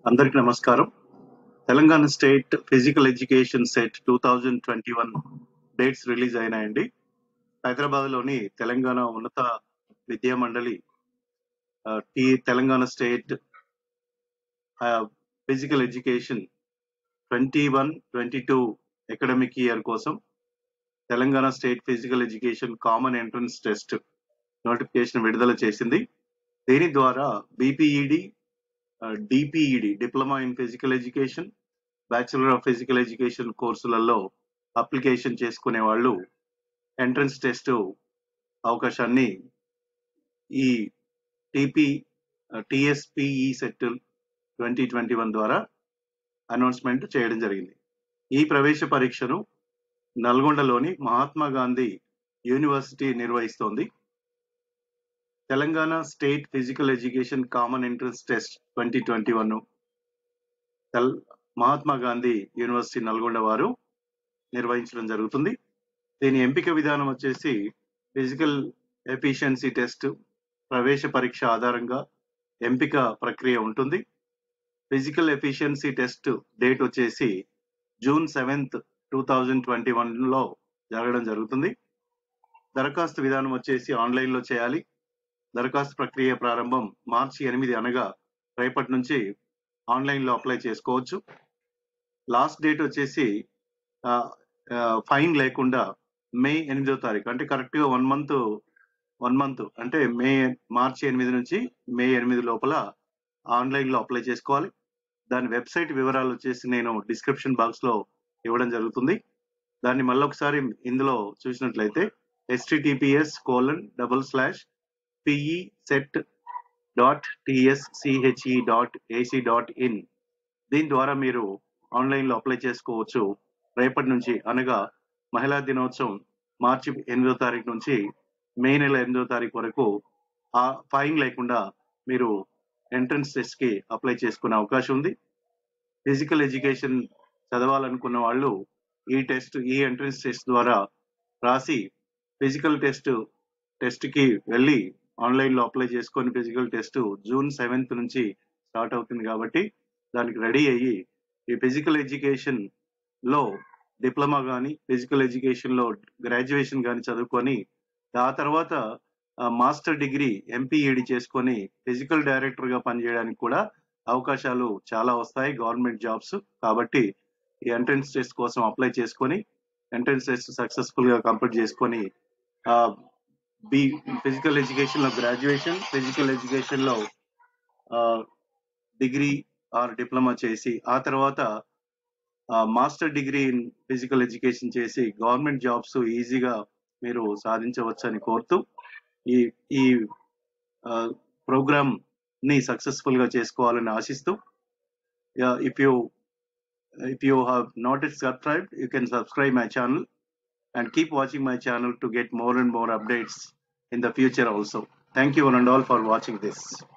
అందరికి నమస్కారం Telangana state physical education CET two thousand twenty one dates release అయినాయండి హైదరాబాద్ లోని తెలంగాణ ఉన్నత విద్యా మండలి ఆ, T Telangana state physical education twenty one twenty two academic year కోసం Telangana state physical education common entrance test notification విడుదల చేసింది దీని ద్వారా BPEd DPEd diploma in physical education bachelor of physical education కోర్సులలో అప్లికేషన్ చేసుకునే వాళ్ళు ఎంట్రన్స్ టెస్ట్ అవకాశాన్ని ఈ TP TSPE CET twenty twenty one ద్వారా అనౌన్స్మెంట్ చేయడం జరిగింది ఈ ప్రవేశ పరీక్షను నల్గొండలోని మహాత్మా గాంధీ యూనివర్సిటీ నిర్వహిస్తోంది Telangana state physical education common entrance test twenty twenty one Mahatma Gandhi university Nalgonda వారు నిర్వహించడం జరుగుతుంది దీని ఎంపిక విధానం వచ్చేసి ఫిజికల్ ఎఫిషియన్సీ టెస్ట్ ప్రవేశ పరీక్ష ఆధారంగా ఎంపిక ప్రక్రియ ఉంటుంది ఫిజికల్ ఎఫిషియన్సీ టెస్ట్ డేట్ వచ్చేసి June seventh two thousand twenty వన్లో జరగడం జరుగుతుంది దరఖాస్తు విధానం వచ్చేసి ఆన్లైన్లో చేయాలి దరఖాస్తు ప్రక్రియ ప్రారంభం మార్చి ఎనిమిది అనగా రేపటి నుంచి ఆన్లైన్లో అప్లై చేసుకోవచ్చు లాస్ట్ డేట్ వచ్చేసి ఫైన్ లేకుండా మే ఎనిమిదో తారీఖు అంటే కరెక్ట్గా వన్ మంత్ వన్ మంత్ అంటే మే మార్చి ఎనిమిది నుంచి మే ఎనిమిది లోపల ఆన్లైన్లో అప్లై చేసుకోవాలి దాని వెబ్సైట్ వివరాలు వచ్చేసి నేను డిస్క్రిప్షన్ బాక్స్లో ఇవ్వడం జరుగుతుంది దాన్ని మళ్ళొకసారి ఇందులో చూసినట్లయితే HTTPS colon double slash PE CET dot TSCHE dot AC dot in దీని ద్వారా మీరు ఆన్లైన్లో అప్లై చేసుకోవచ్చు రేపటి నుంచి అనగా మహిళా దినోత్సవం మార్చి ఎనిమిదో తారీఖు నుంచి మే నెల ఎనిమిదో తారీఖు వరకు ఆ ఫైన్ లేకుండా మీరు ఎంట్రన్స్ టెస్ట్ కి అప్లై చేసుకునే అవకాశం ఉంది ఫిజికల్ ఎడ్యుకేషన్ చదవాలనుకున్న వాళ్ళు ఈ టెస్ట్ ఈ ఎంట్రన్స్ టెస్ట్ ద్వారా రాసి ఫిజికల్ టెస్ట్ టెస్ట్ కి వెళ్ళి ఆన్లైన్ లో అప్లై చేసుకొని ఫిజికల్ టెస్ట్ జూన్ సెవెంత్ నుంచి స్టార్ట్ అవుతుంది కాబట్టి దానికి రెడీ అయ్యి ఈ ఫిజికల్ ఎడ్యుకేషన్ లో డిప్లొమా కానీ ఫిజికల్ ఎడ్యుకేషన్ లో గ్రాడ్యుయేషన్ కానీ చదువుకొని ఆ తర్వాత మాస్టర్ డిగ్రీ ఎంపీఈడి చేసుకొని ఫిజికల్ డైరెక్టర్ గా పనిచేయడానికి కూడా అవకాశాలు చాలా వస్తాయి గవర్నమెంట్ జాబ్స్ కాబట్టి ఈ ఎంట్రన్స్ టెస్ట్ కోసం అప్లై చేసుకొని ఎంట్రన్స్ టెస్ట్ సక్సెస్ఫుల్ గా కంప్లీట్ చేసుకొని బి ఫిజికల్ ఎడ్యుకేషన్ లో గ్రాడ్యుయేషన్ ఫిజికల్ ఎడ్యుకేషన్ లో డిగ్రీ ఆర్ డిప్లొమా చేసి ఆ తర్వాత master degree in physical education చేసి గవర్నమెంట్ జాబ్స్ ఈజీగా మీరు సాధించవచ్చు అని కోరుతూ ఈ ఈ ప్రోగ్రామ్ ని సక్సెస్ఫుల్ గా చేసుకోవాలని ఆశిస్తూ if you if you have not it subscribe you can subscribe my channel and keep watching my channel to get more and more updates in the future also. Thank you one and all for watching this.